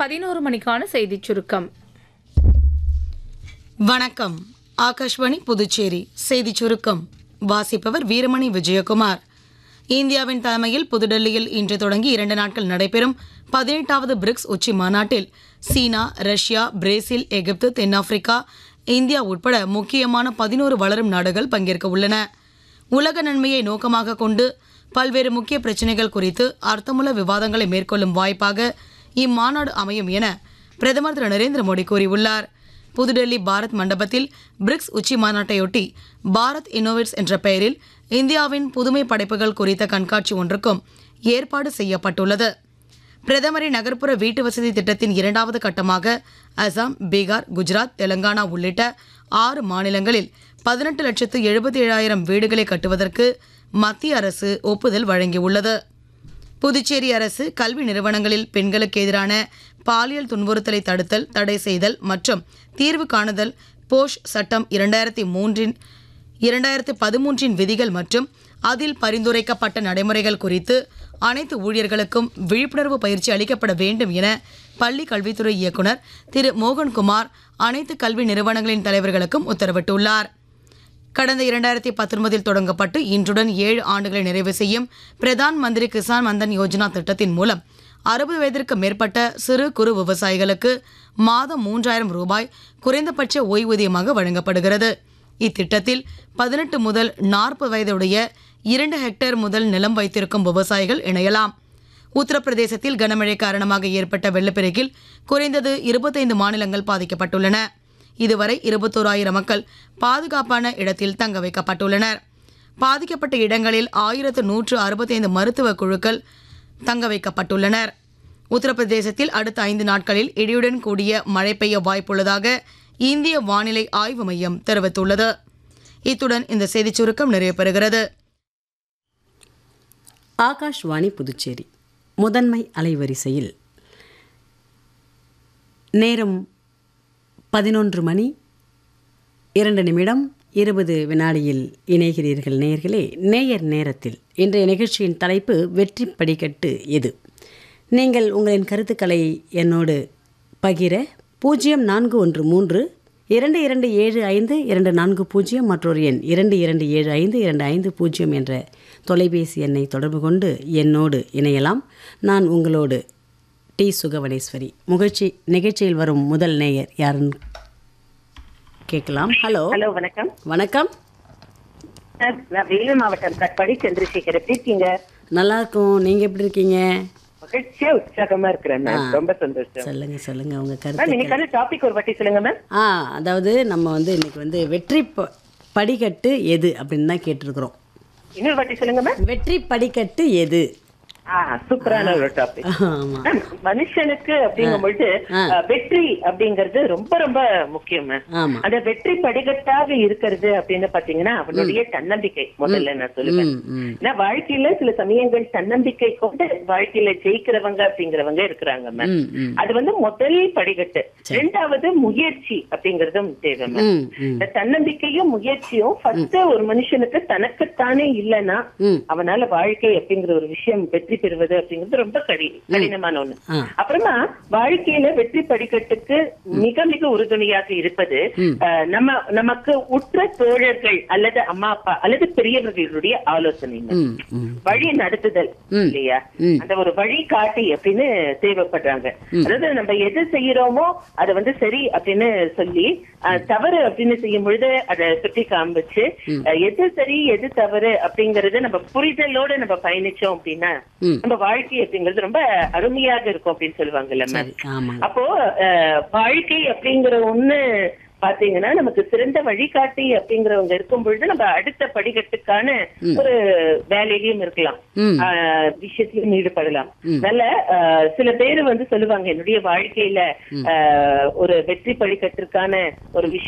பதினோரு மணிக்கான செய்திச் சுருக்கம் வணக்கம் ஆகாஷ்வாணி புதுச்சேரி செய்திச் சுருக்கம் வாசிப்பவர் வீரமணி விஜயகுமார் இந்தியாவின் தலைமையில் புதுடெல்லியில் இன்று தொடங்கி இரண்டு நாட்கள் நடைபெறும் பதினெட்டாவது பிரிக்ஸ் உச்சி மாநாட்டில் சீனா ரஷ்யா பிரேசில் எகிப்து தென்னாப்பிரிக்கா இந்தியா உட்பட முக்கியமான பதினோரு வளரும் நாடுகள் பங்கேற்க உள்ளன உலக நன்மையை நோக்கமாக கொண்டு பல்வேறு முக்கிய பிரச்சினைகள் குறித்து அர்த்தமுள்ள விவாதங்களை மேற்கொள்ளும் வாய்ப்பாக இம்மாநாடு அமையும் என பிரதமர் திரு நரேந்திர மோடி கூறியுள்ளார் புதுடெல்லி பாரத் மண்டபத்தில் பிரிக்ஸ் உச்சி மாநாட்டையொட்டி பாரத் இன்னோவேட்ஸ் என்ற பெயரில் இந்தியாவின் புதுமை படைப்புகள் குறித்த கண்காட்சி ஒன்றுக்கும் ஏற்பாடு செய்யப்பட்டுள்ளது பிரதமரின் நகர்ப்புற வீட்டு வசதி திட்டத்தின் இரண்டாவது கட்டமாக அசாம் பீகார் குஜராத் தெலங்கானா உள்ளிட்ட ஆறு மாநிலங்களில் பதினெட்டு லட்சத்து எழுபத்தி ஏழாயிரம் வீடுகளை கட்டுவதற்கு மத்திய அரசு ஒப்புதல் வழங்கியுள்ளது புதுச்சேரி அரசு கல்வி நிறுவனங்களில் பெண்களுக்கு எதிரான பாலியல் துன்புறுத்தலை தடுத்தல் தடை செய்தல் மற்றும் தீர்வு காணுதல் போஷ் சட்டம் இரண்டாயிரத்தி மூன்றின் இரண்டாயிரத்து பதிமூன்றின் விதிகள் மற்றும் அதில் பரிந்துரைக்கப்பட்ட நடைமுறைகள் குறித்து அனைத்து ஊழியர்களுக்கும் விழிப்புணர்வு பயிற்சி அளிக்கப்பட வேண்டும் என பள்ளி கல்வித்துறை இயக்குனர் திரு மோகன்குமார் அனைத்து கல்வி நிறுவனங்களின் தலைவர்களுக்கும் உத்தரவிட்டுள்ளார் கடந்த இரண்டாயிரத்தி பத்தொன்பதில் தொடங்கப்பட்டு இன்றுடன் ஏழு ஆண்டுகளை நிறைவு செய்யும் பிரதான் மந்திரி கிசான் மந்தன் யோஜனா திட்டத்தின் மூலம் அறுபது வயதிற்கு மேற்பட்ட சிறு குறு விவசாயிகளுக்கு மாதம் மூன்றாயிரம் ரூபாய் குறைந்தபட்ச ஓய்வூதியமாக வழங்கப்படுகிறது இத்திட்டத்தில் பதினெட்டு முதல் நாற்பது வயதுடைய இரண்டு ஹெக்டேர் முதல் நிலம் வைத்திருக்கும் விவசாயிகள் இணையலாம் உத்தரப்பிரதேசத்தில் கனமழை காரணமாக ஏற்பட்ட வெள்ளப்பெருக்கில் குறைந்தது இருபத்தைந்து மாநிலங்கள் பாதிக்கப்பட்டுள்ளன இதுவரை இருபத்தோராயிரம் மக்கள் பாதுகாப்பான இடத்தில் தங்க வைக்கப்பட்டுள்ளனர் பாதிக்கப்பட்ட இடங்களில் ஆயிரத்து நூற்று அறுபத்தைந்து மருத்துவ குழுக்கள் தங்க வைக்கப்பட்டுள்ளனர் உத்தரப்பிரதேசத்தில் அடுத்த ஐந்து நாட்களில் இடியுடன் கூடிய மழை பெய்ய வாய்ப்புள்ளதாக இந்திய வானிலை ஆய்வு மையம் தெரிவித்துள்ளது இத்துடன் இந்த செய்திச் சுருக்கம் நிறைவு பெறுகிறது ஆகாஷ்வாணி புதுச்சேரி முதன்மை அலைவரிசையில் நேரம் பதினொன்று மணி இரண்டு நிமிடம் இருபது வினாடியில் இணைகிறீர்கள் நேயர்களே நேயர் நேரத்தில் இன்றைய நிகழ்ச்சியின் தலைப்பு வெற்றி படிக்கட்டு எது நீங்கள் உங்களின் கருத்துக்களை என்னோடு பகிர பூஜ்ஜியம் நான்கு ஒன்று மூன்று இரண்டு இரண்டு ஏழு ஐந்து இரண்டு நான்கு பூஜ்ஜியம் மற்றொரு எண் இரண்டு இரண்டு ஏழு ஐந்து இரண்டு ஐந்து பூஜ்ஜியம் என்ற தொலைபேசி எண்ணை தொடர்பு கொண்டு என்னோடு இணையலாம் நான் உங்களோடு டி சுகவனேஸ்வரி முகழ்ச்சி நிகழ்ச்சியில் வரும் முதல் நேயர் யாருன்னு கேட்கலாம் ஹலோ ஹலோ வணக்கம் வணக்கம் சார் நான் வேலூர் மாவட்டம் கட்பாடி சந்திரசேகர் எப்படி இருக்கீங்க நல்லா இருக்கும் நீங்கள் எப்படி இருக்கீங்க மகிழ்ச்சியா உற்சாகமா இருக்கிறேன் மேம் ரொம்ப சந்தோஷம் சொல்லுங்க சொல்லுங்க உங்க மேம் கருத்து இன்னைக்கான டாபிக் ஒரு வாட்டி சொல்லுங்க மேம் ஆ அதாவது நம்ம வந்து இன்னைக்கு வந்து வெற்றி ப- படிக்கட்டு எது அப்படின்னு தான் கேட்டிருக்கிறோம் இன்னொரு வாட்டி சொல்லுங்க மேம் வெற்றி படிக்கட்டு எது ஆ சூப்பரான ஒரு டாபிக் ஆமா மேம் மனுஷனுக்கு அப்படிங்கும் பொழுது ஆ. அஹ், வெற்றி அப்படிங்கிறது ரொம்ப ரொம்ப முக்கியம் மேம் ஆமா அந்த வெற்றி படிக்கட்டாக இருக்கிறது அப்படின்னு பாத்தீங்கன்னா அவனுடைய தன்னம்பிக்கை முதல்ல நான் சொல்லுவேன் ம் ம் ஏன்னா வாழ்க்கையில சில சமயங்கள் தன்னம்பிக்கை கொண்டு வாழ்க்கையில ஜெயிக்கிறவங்க அப்படிங்கிறவங்க இருக்கிறாங்க மேம் ம் ம் அது வந்து முதல் படிக்கட்டு ரெண்டாவது முயற்சி அப்படிங்கறதும் தேவை மேம் ம் ம் இந்த தன்னம்பிக்கையும் முயற்சியும் ஃபர்ஸ்ட் ஒரு மனுஷனுக்கு தனக்குத்தானே இல்லைன்னா ம் அவனால வாழ்க்கை அப்படிங்கிற ஒரு விஷயம் வெற்றி பெறுவது அப்படிங்கிறது ரொம்ப கடி கடினமான ஒண்ணு ஆ அப்புறமா வாழ்க்கையில வெற்றி படிக்கட்டுக்கு மிக மிக உறுதுணையாக இருப்பது ம். அஹ், நம்ம நமக்கு உற்ற தோழர்கள் அல்லது அம்மா அப்பா அல்லது பெரியவர்களுடைய ஆலோசனைகள் ம் ம் வழி நடத்துதல் ம். இல்லையா ம். அந்த ஒரு வழி காட்டி அப்படின்னு தேவைப்படுறாங்க அதாவது நம்ம எது செய்யறோமோ அதை வந்து சரி அப்படின்னு சொல்லி அஹ், தவறு அப்படின்னு செய்யும் பொழுது அதை சுட்டி காமிச்சு அஹ், எது சரி எது தவறு அப்படிங்கறத நம்ம புரிதலோட நம்ம பயணிச்சோம் அப்படின்னா ம். நம்ம வாழ்க்கை அப்படிங்கிறது ரொம்ப அருமையாக இருக்கும் அப்படின்னு சொல்லுவாங்கல்ல மேம் சரி ஆமாங்க அப்போ அஹ், வாழ்க்கை அப்படிங்கிற ஒண்ணு பாத்தீங்கன்னா நமக்கு சிறந்த வழிகாட்டி அப்படிங்கிறவங்க இருக்கும் பொழுது நம்ம அடுத்த படிக்கட்டுக்கான ஒரு வேலையிலயும் இருக்கலாம் ம் ஆஹ் விஷயத்திலும் ஈடுபடலாம் நல்ல ஆஹ் சில பேர் வந்து சொல்லுவாங்க என்னுடைய வாழ்க்கையில ஆஹ் ஒரு வெற்றி படிக்கட்டிற்கான ஒரு விஷயம்